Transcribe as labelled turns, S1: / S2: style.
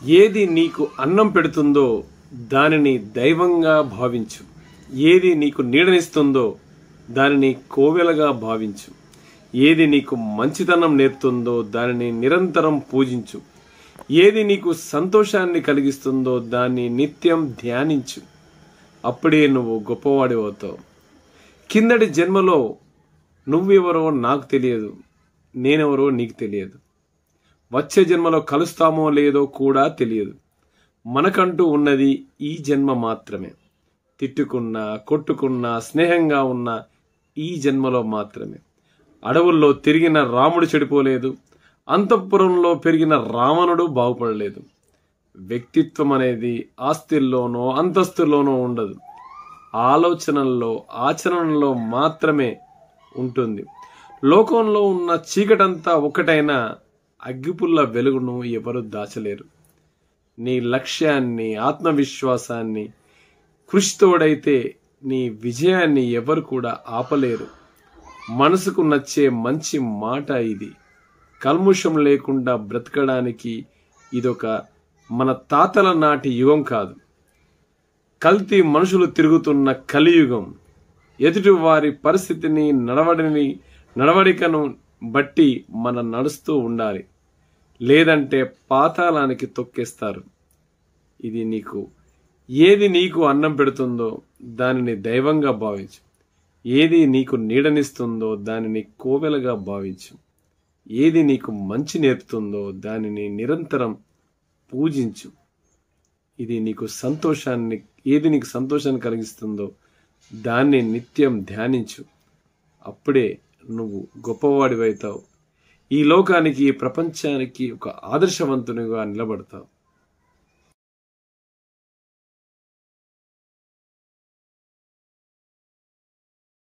S1: ఏది నీకు అన్నం పెడుతుందో దానిని దైవంగా భావించు ఏది నీకు నీడనిస్తుందో దానిని కోవెలగా భావించు ఏది నీకు మంచితనం నేర్పుతుందో దానిని నిరంతరం పూజించు ఏది నీకు సంతోషాన్ని కలిగిస్తుందో దాన్ని నిత్యం ధ్యానించు అప్పుడే నువ్వు గొప్పవాడి అవుతావు కిందటి జన్మలో నువ్వెవరో నాకు తెలియదు నేనెవరో నీకు తెలియదు వచ్చే జన్మలో కలుస్తామో లేదో కూడా తెలియదు మనకంటూ ఉన్నది ఈ జన్మ మాత్రమే తిట్టుకున్నా కొట్టుకున్నా స్నేహంగా ఉన్న ఈ జన్మలో మాత్రమే అడవుల్లో తిరిగిన రాముడు చెడిపోలేదు అంతఃపురంలో పెరిగిన రావణుడు బాగుపడలేదు వ్యక్తిత్వం అనేది ఆస్తిల్లోనో అంతస్తుల్లోనో ఉండదు ఆలోచనల్లో ఆచరణలో మాత్రమే ఉంటుంది లోకంలో ఉన్న చీకటంతా ఒకటైనా అగ్గిపుల్ల వెలుగును ఎవరు దాచలేరు నీ లక్ష్యాన్ని ఆత్మవిశ్వాసాన్ని కృషితోడైతే నీ విజయాన్ని ఎవరు కూడా ఆపలేరు మనసుకు నచ్చే మంచి మాట ఇది కల్ముషం లేకుండా బ్రతకడానికి ఇదొక మన తాతల నాటి యుగం కాదు కల్తీ మనుషులు తిరుగుతున్న కలియుగం ఎదుటి వారి పరిస్థితిని నడవడిని నడవడికను బట్టి మనం నడుస్తూ ఉండాలి లేదంటే పాతాళానికి తొక్కేస్తారు ఇది నీకు ఏది నీకు అన్నం పెడుతుందో దానిని దైవంగా భావించు ఏది నీకు నీడనిస్తుందో దానిని కోవెలగా భావించు ఏది నీకు మంచి నేర్పుతుందో దానిని నిరంతరం పూజించు ఇది నీకు సంతోషాన్ని ఏది నీకు సంతోషాన్ని కలిగిస్తుందో దాన్ని నిత్యం ధ్యానించు అప్పుడే నువ్వు గొప్పవాడివైతావు ఈ లోకానికి ఈ ప్రపంచానికి ఒక ఆదర్శవంతునిగా నిలబడతావు